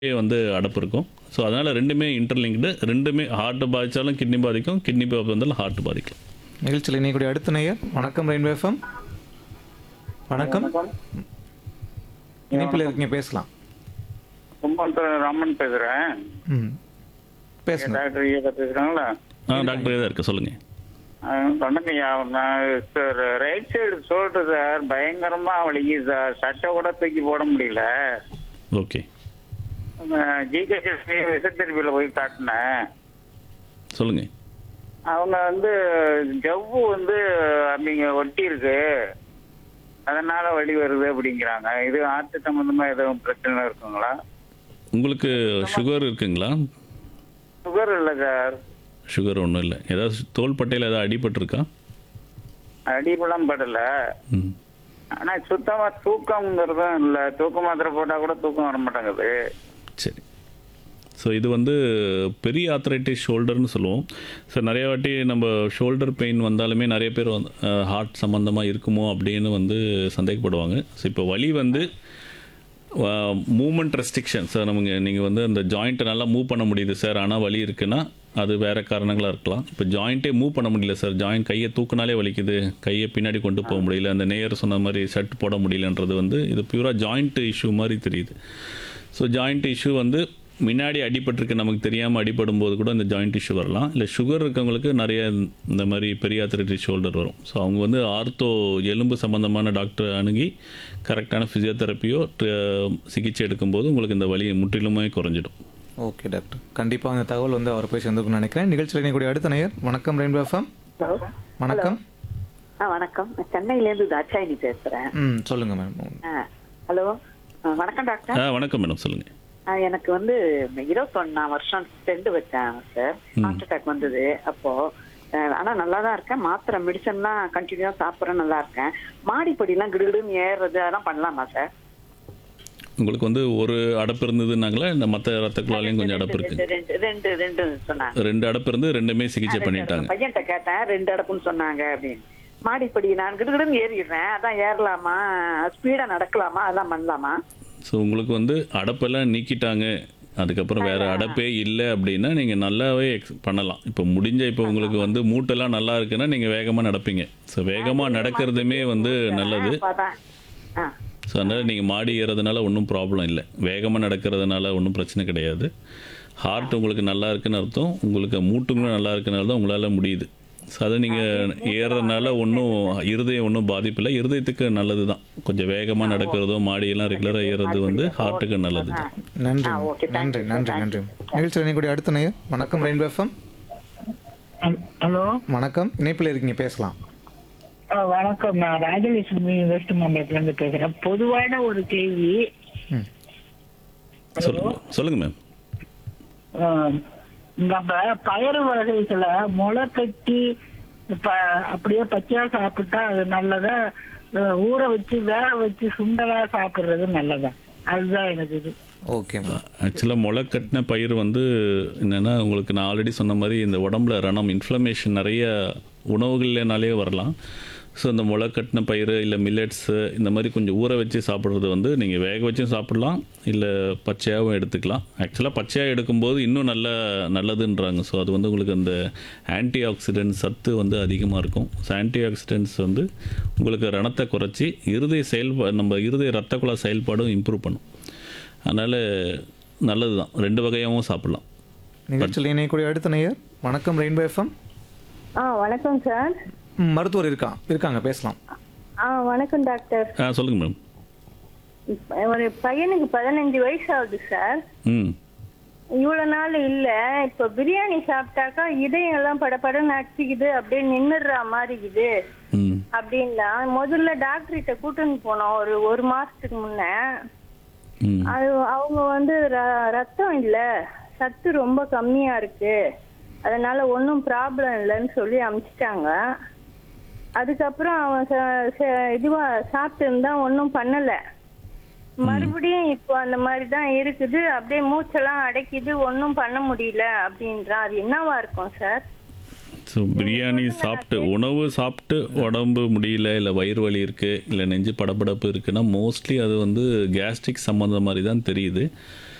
வந்து அடப்பு இருக்கும் ஸோ அதனால் ரெண்டுமே இன்டர்லிங்க்டு ரெண்டுமே ஹார்ட் பாதித்தாலும் கிட்னி பாதிக்கும் கிட்னி வந்தாலும் ஹார்ட் பாதிக்கும் நிகழ்ச்சியில் இணையக்கூடிய அடுத்த நேயர் வணக்கம் ரெயின்போ எஃப்எம் வணக்கம் இணைப்பில் இருக்கீங்க பேசலாம் கும்பகோணத்துல ராமன் பேசுறேன் ம் பேசுங்க டாக்டர் ஐயா பேசுறாங்களா ஆ டாக்டர் தான் இருக்கு சொல்லுங்கள் வணக்கம்யா நான் சார் ரைட் சைடு சொல்லிட்டு சார் பயங்கரமா வலிக்குது சார் சட்டை கூட தூக்கி போட முடியல ஓகே ஜிகேஎஸ் விசத்தெரிப்பியில் போய் காட்டினேன் சொல்லுங்கள் அவங்க வந்து ஜவ்வு வந்து அப்படிங்க ஒட்டி இருக்கு அதனால வலி வருது அப்படிங்கிறாங்க இது ஆர்ட் சம்பந்தமா எதுவும் பிரச்சனை இருக்குங்களா உங்களுக்கு சுகர் இருக்குங்களா சுகர் இல்லை சார் சுகர் ஒன்றும் இல்லை ஏதாவது தோள்பட்டையில் ஏதாவது அடிபட்டிருக்கா அடிப்பெல்லாம் படல ம் ஆனா சுத்தமா தூக்கம்ங்கிறதும் இல்ல தூக்க மாத்திரை போட்டா கூட தூக்கம் வர மாட்டேங்குது சரி ஸோ இது வந்து பெரிய ஆத்தரைட்டிஸ் ஷோல்டர்னு சொல்லுவோம் ஸோ நிறைய வாட்டி நம்ம ஷோல்டர் பெயின் வந்தாலுமே நிறைய பேர் வந்து ஹார்ட் சம்மந்தமாக இருக்குமோ அப்படின்னு வந்து சந்தேகப்படுவாங்க ஸோ இப்போ வலி வந்து மூமெண்ட் ரெஸ்ட்ரிக்ஷன் சார் நமக்கு நீங்கள் வந்து அந்த ஜாயிண்ட்டை நல்லா மூவ் பண்ண முடியுது சார் ஆனால் வலி இருக்குன்னா அது வேறு காரணங்களாக இருக்கலாம் இப்போ ஜாயிண்ட்டே மூவ் பண்ண முடியல சார் ஜாயிண்ட் கையை தூக்குனாலே வலிக்குது கையை பின்னாடி கொண்டு போக முடியல அந்த நேயர் சொன்ன மாதிரி ஷர்ட் போட முடியலன்றது வந்து இது பியூராக ஜாயிண்ட் இஷ்யூ மாதிரி தெரியுது ஸோ ஜாயிண்ட் இஷ்யூ வந்து முன்னாடி அடிபட்டிருக்கு நமக்கு தெரியாமல் அடிபடும் போது கூட இந்த ஜாயிண்ட் இஷ்யூ வரலாம் இல்லை சுகர் இருக்கவங்களுக்கு நிறைய இந்த மாதிரி பெரியாத்திரிட்டி ஷோல்டர் வரும் ஸோ அவங்க வந்து ஆர்த்தோ எலும்பு சம்மந்தமான டாக்டர் அணுகி கரெக்டான ஃபிசியோதெரப்பியோ சிகிச்சை எடுக்கும்போது உங்களுக்கு இந்த வலி முற்றிலுமே குறைஞ்சிடும் ஓகே டாக்டர் கண்டிப்பாக அந்த தகவல் வந்து அவர் போய் சேர்ந்துருக்குன்னு நினைக்கிறேன் நிகழ்ச்சியில் இணையக்கூடிய அடுத்த நேயர் வணக்கம் ரெயின்போ எஃப்எம் ஹலோ வணக்கம் ஆ வணக்கம் நான் சென்னையிலேருந்து தாட்சாயினி பேசுறேன் ம் சொல்லுங்கள் மேம் ஆ ஹலோ ஆ, வணக்கம் டாக்டர் ஆ வணக்கம் மேடம் சொல்லுங்கள் ஆ, எனக்கு வந்து இருபத்தொன்னாம் வருஷம் ஸ்டெண்ட் வச்சேன் சார் ஹார்ட் அட்டாக் வந்தது அப்போ ஆ, ஆனா நல்லா தான் இருக்கேன் மாத்திரை மெடிசன்லாம் கண்டினியூவா சாப்பிட்றேன் நல்லா இருக்கேன் மாடிப்படிலாம் கிடுகிடுன்னு ஏறுறது அதெல்லாம் பண்ணலாமா சார் உங்களுக்கு வந்து ஒரு அடப்பு இருந்ததுன்னாங்களா இந்த மற்ற ரத்த குழாலையும் கொஞ்சம் அடப்பு ரெண்டு இருக்குது ரெண்டு ரெண்டு ரெண்டு சொன்னாங்க ரெண்டு அடப்பு இருந்து ரெண்டுமே சிகிச்சை பண்ணிட்டாங்க பையன்கிட்ட கேட்டேன் ரெண்டு அடப்புன்னு சொன்னாங்க அப்படின்னு மாடிப்படி நான் கிடுகிடுன்னு ஏறிடுறேன் அதான் ஏறலாமா ஸ்பீடா நடக்கலாமா அதெல்லாம் பண்ணலாமா ஸோ உங்களுக்கு வந்து அடப்பெல்லாம் நீக்கிட்டாங்க அதுக்கப்புறம் வேற அடப்பே இல்லை அப்படின்னா நீங்கள் நல்லாவே எக்ஸ் பண்ணலாம் இப்போ முடிஞ்ச இப்போ உங்களுக்கு வந்து மூட்டெல்லாம் நல்லா இருக்குன்னா நீங்கள் வேகமாக நடப்பீங்க ஸோ வேகமாக நடக்கிறதுமே வந்து நல்லது அதான். ஆ ஸோ அதனால் நீங்கள் மாடி ஏறதுனால ஒன்றும் ப்ராப்ளம் இல்லை வேகமாக நடக்கிறதுனால ஒன்றும் பிரச்சனை கிடையாது ஹார்ட் உங்களுக்கு நல்லா இருக்குன்னு அர்த்தம் உங்களுக்கு மூட்டுங்களும் நல்லா இருக்குனால தான் உங்களால் முடியுது ஸோ அதை நீங்கள் ஏறுறதுனால ஒன்றும் இருதயம் ஒன்றும் பாதிப்பில்லை இருதயத்துக்கு நல்லது தான் கொஞ்சம் வேகமாக நடக்கிறதோ மாடியெல்லாம் ரெகுலராக ஏறுறது வந்து ஹார்ட்டுக்கு நல்லது தான் நன்றி ஆ, okay, thank நன்றி you, நன்றி thank நன்றி நிகழ்ச்சியில் இணையக்கூடிய அடுத்த நேயர் வணக்கம் ரெயின்போ எஃப்எம் ஹலோ வணக்கம் இணைப்பில் இருக்கீங்க பேசலாம் வணக்கம் நான் ராஜலட்சுமி வெஸ்ட் மாம்பலத்துல இருந்து பேசுறேன் பொதுவான ஒரு கேள்வி ம் சொல்லுங்க சொல்லுங்க மேம் ஆஹ், நம்ம பயறு வகைகளை முளை கட்டி ப- அப்படியே பச்சையா சாப்பிட்டா அது நல்லதா ஆஹ், ஊற வச்சு வேக வச்சு சுண்டலா சாப்பிடுறது நல்லதா அதுதான் எனக்கு இது ஓகே மேம் ஆக்சுவலாக முளை கட்டின பயிர் வந்து என்னென்னா உங்களுக்கு நான் ஆல்ரெடி சொன்ன மாதிரி இந்த உடம்புல ரணம் இன்ஃப்ளமேஷன் நிறைய உணவுகள்னாலே வரலாம் ஸோ இந்த முளை கட்டின பயிர் இல்லை மில்லட்ஸு இந்த மாதிரி கொஞ்சம் ஊற வச்சு சாப்பிட்றது வந்து நீங்கள் வேக வச்சும் சாப்பிட்லாம் இல்லை பச்சையாகவும் எடுத்துக்கலாம் ஆக்சுவலாக பச்சையாக எடுக்கும்போது இன்னும் நல்ல நல்லதுன்றாங்க ஸோ அது வந்து உங்களுக்கு அந்த ஆன்டி ஆக்சிடென்ட் சத்து வந்து அதிகமாக இருக்கும் ஸோ ஆன்டி ஆக்சிடென்ட்ஸ் வந்து உங்களுக்கு ரணத்தை குறைச்சி இருதய செயல்பா நம்ம இருதய ரத்த குழா செயல்பாடும் இம்ப்ரூவ் பண்ணும் அதனால் நல்லது தான் ரெண்டு வகையாகவும் சாப்பிட்லாம் நிகழ்ச்சியில் இணையக்கூடிய அடுத்த நேயர் வணக்கம் ரெயின்போ எஃப்எம் ஆ வணக்கம் சார் ம், மருத்துவர் இருக்கா இருக்காங்க பேசலாம் ஆ வணக்கம் டாக்டர் ஆ சொல்லுங்கள் மேம் இப்ப ஒரு பையனுக்கு பதினஞ்சு வயசு ஆகுது சார் ம் இவ்வளோ நாள் இல்லை இப்போ பிரியாணி சாப்பிட்டாக்கா இதயம் எல்லாம் படபடன்னு அடிச்சுக்குது அப்படியே நின்னுடுற மாதிரி இருக்குது ம் அப்படின்னா முதல்ல டாக்டர்கிட்ட கூட்டின்னு போனோம் ஒரு ஒரு மாசத்துக்கு முன்ன ம் அது அவங்க வந்து ர- ரத்தம் இல்லை சத்து ரொம்ப கம்மியா இருக்கு அதனால ஒன்றும் ப்ராப்ளம் இல்லைன்னு சொல்லி அனுப்பிச்சிட்டாங்க அதுக்கப்புறம் அவன் ச- ச- இதுவா சாப்பிட்டு இருந்தா ஒன்றும் பண்ணல மறுபடியும் இப்போ அந்த மாதிரி தான் இருக்குது அப்படியே மூச்செல்லாம் அடைக்குது ஒன்றும் பண்ண முடியல அப்படின்றான் அது என்னவா இருக்கும் சார் ஸோ பிரியாணி சாப்பிட்டு உணவு சாப்பிட்டு உடம்பு முடியல இல்லை வயிறு வலி இருக்குது இல்லை நெஞ்சு படபடப்பு இருக்குன்னா மோஸ்ட்லி அது வந்து கேஸ்ட்ரிக் சம்மந்த மாதிரி தான் தெரியுது